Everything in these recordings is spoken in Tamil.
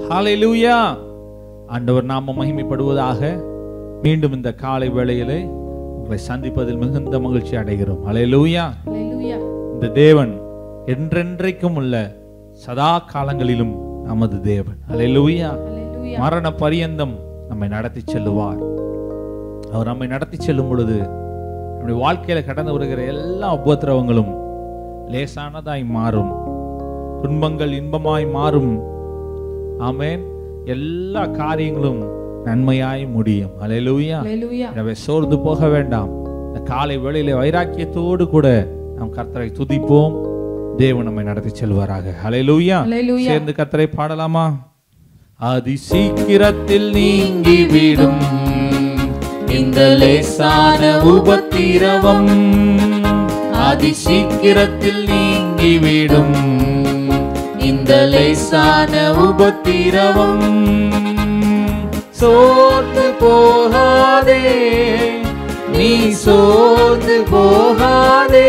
ஹalleluya ஆண்டவர் நாம மகிமைப்படுவதாக மீண்டும் இந்த காலை வேளையிலே உங்களை சந்திப்பதில் மிகுந்த மகிழ்ச்சி அடைகிறோம் ஹalleluya Hallelujah. இந்த தேவன் என்றென்றைக்கும் உள்ள சதா காலங்களிலும் நமது தேவன் ஹalleluya Hallelujah. மரண பரியந்தம் நம்மை நடத்தி செல்லுவார் அவர் நம்மை நடத்தி செல்லும் பொழுது நம்முடைய வாழ்க்கையில கடந்து வருகிற எல்லா உபத்திரவங்களும் லேசானதாய் மாறும் துன்பங்கள் இன்பமாய் மாறும் ஆமென் எல்லா காரியங்களும் நன்மையாய் முடியும் ஹalleluya Hallelujah. எனவே சோர்ந்து போக வேண்டாம் இந்த காலை வேளையில வைராக்கியத்தோடு கூட நாம் கர்த்தரை துதிப்போம் தேவன் நம்மை நடத்தி செல்வாராக ஹalleluya Hallelujah. சேர்ந்து கர்த்தரை பாடலாமா அதி சீக்கிரத்தில் நீங்கிவிடும் இந்த லேசான உபத்திரவம் அதி சீக்கிரத்தில் நீங்கிவிடும் இந்த லேசான உபத்திரவம் சோர்ந்து போகாதே நீ சோர்ந்து போகாதே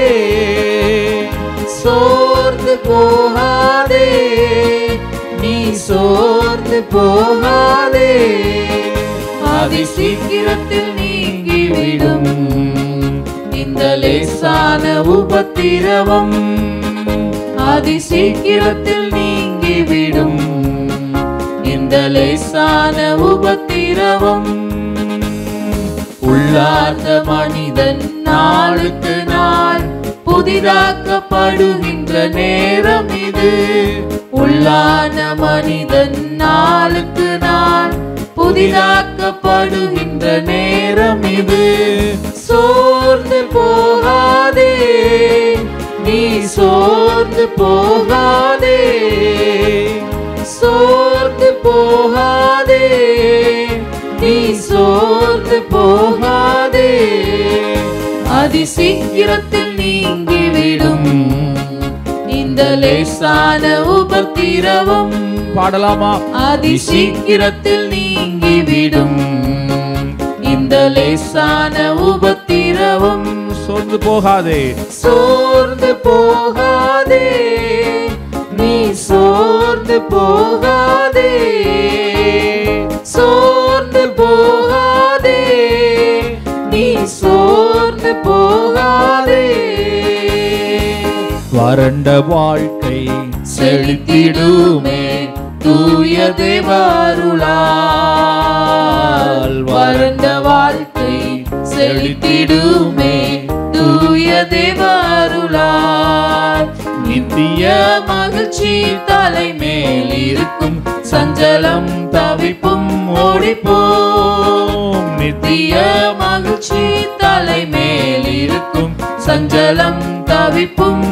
சோர்ந்து போகாதே நீ சோர்ந்து போகாதே அதி சீக்கிரத்தில் நீங்கிவிடும் இந்த லேசான உபத்திரவம் அதி சீக்கிரத்தில் நீங்கிவிடும் இந்த லேசான உபத்திரவம் உள்ளார்ந்த மனிதன் நாளுக்கு நாள் புதிதாக்கப்படுகின்ற நேரம் இது உள்ளான மனிதன் நாளுக்கு நாள் புதிதாக்கப்படுகின்ற நேரம் இது சோர்ந்து போகாதே நீ சோர்ந்து போகாதே சோர்ந்து போகாதே நீ சோர்ந்து போகாதே அதி சீக்கிரத்தில் நீங்கிவிடும் இந்த லேசான உபத்திரவம் பாடலாமா அதி சீக்கிரத்தில் நீங்கிவிடும் இந்த லேசான உபத்திரவம் சோர்ந்து போகாதே சோர்ந்து போகாதே நீ சோர்ந்து போகாதே சோர்ந்து போகாதே நீ சோர்ந்து போகாதே வறண்ட வாழ்க்கை செழித்திடுமே தூய தேவாருளால் வறண்ட வாழ்க்கை செழித்திடுமே தூய தேவாருளால் நித்திய மகிழ்ச்சி தலைமேல் இருக்கும் சஞ்சலம் தவிப்பும் ஓடிப்போம் நித்திய மகிழ்ச்சி தலைமேல் இருக்கும் சஞ்சலம் தவிப்பும்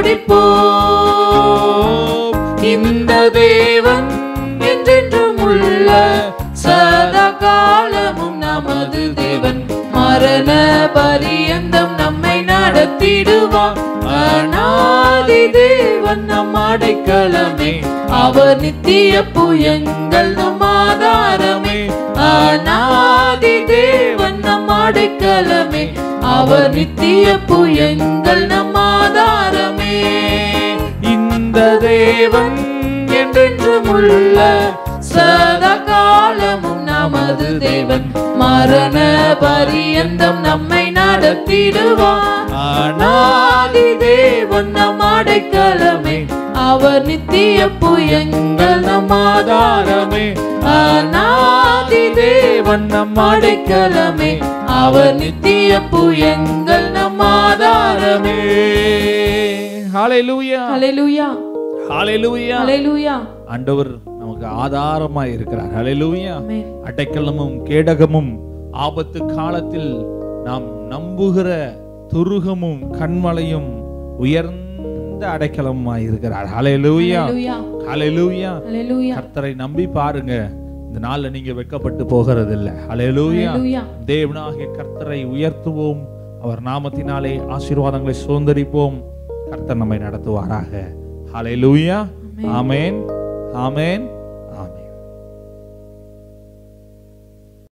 ஓடிப்போம் இந்த தேவன் என்றென்றும் உள்ள சதா காலமும் நமது தேவன் மரண பரியந்தம் நம்மை நடத்திடுவார் அநாதி தேவன் நம் அடைக்கலமே அவர் நித்திய புயங்கள் நம் ஆதாரமே அநாதி தேவன் நம் அடைக்கலமே அவர் நித்திய புயங்கள் நம் ஆதாரமே இந்த தேவன் என்றென்றும் உள்ள சதா காலமும் நமது தேவன் மரண பரியந்தம் நம்மை நடத்திடுவார் அநாதி தேவன் நம் அடைக்கலமே அவர் நித்திய புயங்கள் நம் ஆதாரமே அநாதி தேவன் நம் அடைக்கலமே அவர் நித்திய புயங்கள் நம் ஆதாரமே ஹalleluya Hallelujah. ஹalleluya Hallelujah. ஆண்டவர் நமக்கு ஆதாரமாய் இருக்கிறார் ஹalleluya Amen. அடைக்கலமும் கேடகமும் ஆபத்து காலத்தில் நாம் நம்புகிற துருகமும் கண்மலையும் உயர்ந்த அடைக்கலமாய் இருக்கிறார் ஹalleluya Hallelujah. ஹalleluya Hallelujah. கர்த்தரை நம்பி பாருங்க இந்த நாள்ல நீங்க வெட்கப்பட்டு போகிறது இல்ல ஹalleluya Hallelujah. தேவனாகிய கர்த்தரை உயர்த்துவோம் அவர் நாமத்தினாலே ஆசீர்வாதங்களை சுதந்திரிப்போம் கர்த்தர் நம்மை நடத்துவாராக ஹalleluya ஆமென் ஆமென்